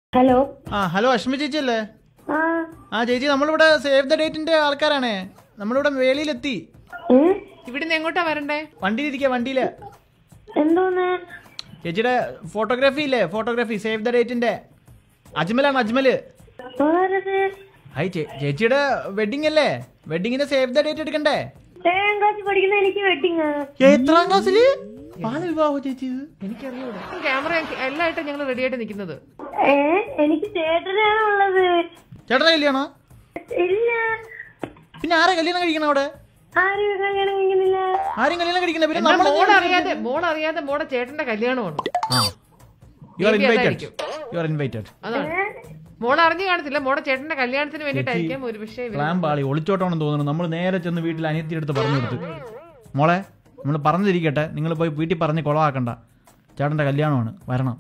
Hello ആ hello Ashmi ചേച്ചി അല്ലേ ആ ആ ചേച്ചി നമ്മളിവിടെ സേവ് ദ ഡേറ്റിന്റെ ആൾക്കാരാണേ നമ്മളിവിടെ വേളിയിലെത്തി ഏ? ഇവിടുന്ന് എങ്ങോട്ടാ വരണ്ടേ വണ്ടിയിലിരിക്കുക വണ്ടിയില് എന്തോന്ന് ചേച്ചിയുടെ ഫോട്ടോഗ്രാഫി ഇല്ലേ ഫോട്ടോഗ്രാഫി സേവ് ദ ഡേറ്റിന്റെ അജ്മലാണ് അജ്മല് ആരത് ഹായ് ചേ- ചേച്ചിയുടെ വെഡിങ് അല്ലേ വെഡിങ്ങിന്റെ സേവ് ദ ഡേറ്റ് എടുക്കണ്ടേ ഏഴാം ക്ലാസ് പഠിക്കുന്ന എനിക്ക് വെഡിങ് എത്രാം ക്ലാസ്സില് ബാലവിവാഹോ ചേച്ചി ഇത് എനിക്കറിയൂടാ ക്യാമറ എല്ലായിട്ടും ഞങ്ങൾ റെഡി ആയിട്ട് നിൽക്കുന്നത് ഏ എനിക്ക് ചേട്ടനാണ് ഉള്ളത് ചേട്ടനെ കല്യാണോ ഇല്ല പിന്നെ ആരാ കല്യാണം കഴിക്കണം അവിടെ ആരും കല്യാണം കഴിക്കുന്നില്ല ആരും കല്യാണം കഴിക്കണ പിന്നെ എന്നാ നമ്മളെ മോൾ അറിയാതെ മോൾ അറിയാതെ മോടെ ചേട്ടന്റെ കല്യാണമാണ് യു ആർ Maybe ഇൻവൈറ്റഡ് അതായിരിക്കും. യു ആർ ഇൻവൈറ്റഡ് അതാണ് മോൾ അറിഞ്ഞു കാണത്തില്ല മോടെ ചേട്ടന്റെ കല്യാണത്തിന് വേണ്ടിയിട്ടായിരിക്കാം ഒരു പക്ഷേ ഇവര് പ്ലാൻ പാളി ഒളിച്ചോട്ടാണെന്ന് തോന്നുന്നു നമ്മൾ നേരെ ചെന്ന് വീട്ടിൽ അനിയത്തിയുടെ അടുത്ത് പറഞ്ഞു കൊടുത്തു മോളെ നമ്മൾ പറഞ്ഞിരിക്കട്ടെ നിങ്ങൾ പോയി വീട്ടിൽ പറഞ്ഞ് കുളമാക്കണ്ട ചേട്ടൻ്റെ കല്യാണമാണ് വരണം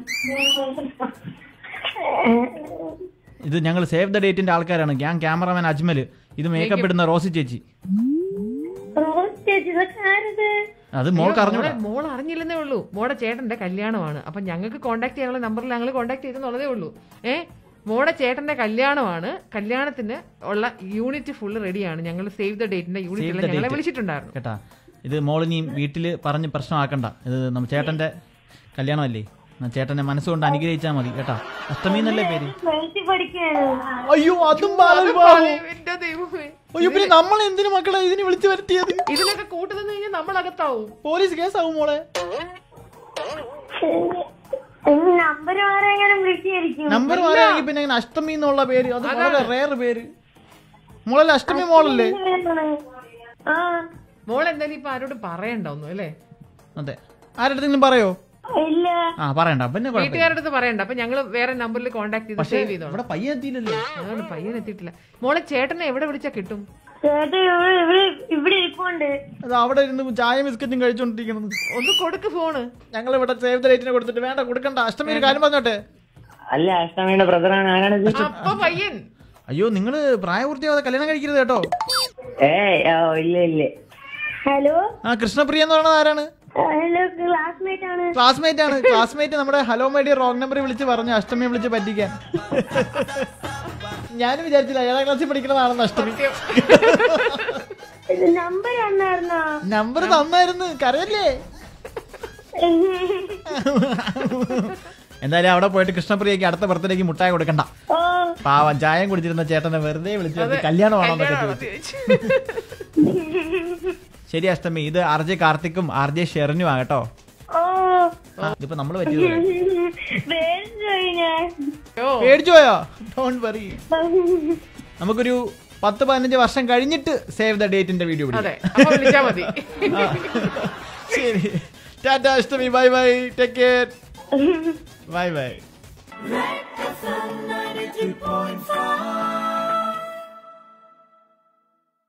ഇത് ഞങ്ങൾ സേവ് ദ ഡേറ്റിന്റെ ആൾക്കാരാണ് ഞാൻ ക്യാമറമാൻ അജ്മൽ ഇത് മേക്കപ്പ് ഇടുന്ന റോസി ചേച്ചി റോസ് ചേച്ചി ഇതൊക്കെ ആരത് അത് മോൾക്ക് അറിഞ്ഞൂടാ മോളെ- മോൾ അറിഞ്ഞില്ലെന്നേ ഉള്ളൂ മോടെ ചേട്ടന്റെ കല്യാണമാണ് അപ്പൊ ഞങ്ങൾക്ക് കോൺടാക്ട് ചെയ്യാനുള്ള നമ്പറിൽ ഞങ്ങൾ കോൺടാക്ട് ചെയ്തെന്നുള്ളതേ ഉള്ളൂ ഏ മോടെ ചേട്ടന്റെ കല്യാണമാണ് കല്യാണത്തിന് ഉള്ള യൂണിറ്റ് ഫുള്ള് റെഡിയാണ് ഞങ്ങൾ സേവ് ദ ഡേറ്റിന്റെ യൂണിറ്റ് Save എല്ലാം the ഞങ്ങളെ date. വിളിച്ചിട്ടുണ്ടായിരുന്നു കേട്ടാ ഇത് മോളിനി വീട്ടിൽ പറഞ്ഞ് പ്രശ്നമാക്കണ്ട ഇത് നമ്മ ചേട്ടന്റെ കല്യാണമല്ലേ എന്നാ ചേട്ടന്റെ മനസ്സുകൊണ്ട് അനുഗ്രഹിച്ചാൽ മതി കേട്ടാ അഷ്ടമി എന്നല്ലേ പേര് ട്വൽത്തിൽ പഠിക്കാണ് അയ്യോ അതും ബാലവിവാഹം എന്റെ ദൈവമേ അയ്യോ പിന്നെ നമ്മൾ എന്തിനു മക്കളെ ഇതിന് വിളിച്ചു വരുത്തിയത് ഇതിനൊക്കെ കൂട്ടുനിന്ന് കഴിഞ്ഞാൽ നമ്മൾ അകത്താവും പോലീസ് കേസാവും മോളെ നമ്പർ മാറി എങ്ങനെ വിളിച്ചായിരിക്കും നമ്പർ മാറിയാണെങ്കിൽ പിന്നെ ഇങ്ങനെ അഷ്ടമി എന്നുള്ള പേര് അത് വളരെ റേർ പേര് മോളല്ലേ അഷ്ടമി മോളല്ലേ ആ മോൾ എന്തായാലും ഇപ്പൊ ആരോടും പറയണ്ട ഒന്നും അല്ലേ അതെ ആരുടെ പറയോ ഇല്ല ആ പറയണ്ട പിന്നെ കുഴപ്പമില്ല വീട്ടുകാരുടെ അടുത്ത് പറയണ്ട അപ്പൊ ഞങ്ങൾ വേറെ നമ്പറിൽ കോൺടാക്ട് ചെയ്ത് പക്ഷേ സേവ് ചെയ്തോളാം ഇവിടെ പയ്യൻ എത്തിയില്ലല്ലോ അതാണ് പയ്യൻ എത്തിയിട്ടില്ല മോളെ ചേട്ടനെ എവിടെ വിളിച്ചാ കിട്ടും ചേട്ടൻ ഇവിടെ ഇവിടെ ഇവിടെ ഇരിപ്പുണ്ട് അത് അവിടെ ഇരുന്ന് ചായ ബിസ്ക്കറ്റും കഴിച്ചോണ്ടിരിക്കുന്നത് ഒന്ന് കൊടുക്ക് ഫോണ് ഞങ്ങൾ ഇവിടെ സേവ് ദ ഡേറ്റിനെ കൊടുത്തിട്ട് വേണ്ട കൊടുക്കണ്ട അഷ്ടമി ഒരു കാര്യം പറഞ്ഞോട്ടെ അല്ല അഷ്ടമിയുടെ ബ്രദറാണ് ആരാണിത് അപ്പൊ പയ്യൻ അയ്യോ നിങ്ങൾ പ്രായപൂർത്തിയാവാതെ കല്യാണം കഴിക്കരുത് കേട്ടോ ഏ ഇല്ല ഇല്ല ഹലോ ആ കൃഷ്ണപ്രിയ എന്ന് പറയുന്നത് ആരാണ് ഹലോ ക്ലാസ്മേറ്റ് ആണ് ക്ലാസ്മേറ്റ് ആണ് ക്ലാസ്മേറ്റ് നമ്മുടെ hello my dear wrong number വിളിച്ച് പറഞ്ഞു അഷ്ടമിയെ വിളിച്ച് പറ്റിക്കാൻ ഞാനും വിചാരിച്ചില്ല ഏഴാം ക്ലാസ്സിൽ പഠിക്കണതാണെന്ന് അഷ്ടമി ഇത് നമ്പർ തന്നായിരുന്നോ നമ്പർ തന്നായിരുന്നു കരയല്ലേ എന്തായാലും അവിടെ പോയിട്ട് കൃഷ്ണപ്രിയക്ക് അടുത്ത ബർത്ത്ഡേക്ക് മുട്ടായി കൊടുക്കണ്ട ഓ പാവം ചായം കുടിച്ചിരുന്ന ചേട്ടനെ വെറുതെ വിളിച്ചു വരുത്തി കല്യാണമാണോന്നൊക്കെ ചോദിച്ചു ശരി അഷ്ടമി ഇത് ആർ ജെ കാർത്തിക്കും ആർ ജെ ഷെറിനും ആകട്ടോ ഓ ഇതിപ്പോ നമ്മൾ പറ്റിയത് പോലെ. പേടിച്ചു ഞാൻ ഓ പേടിച്ചു പോയോ ഡോണ്ട് വറി നമുക്കൊരു പത്ത് പതിനഞ്ച് വർഷം കഴിഞ്ഞിട്ട് സേവ് ദ ഡേറ്റിന്റെ വീഡിയോ അതെ അപ്പൊ വിളിച്ചാ മതി ശരി tata Ashtami bye bye take care bye bye Ninety-two point five.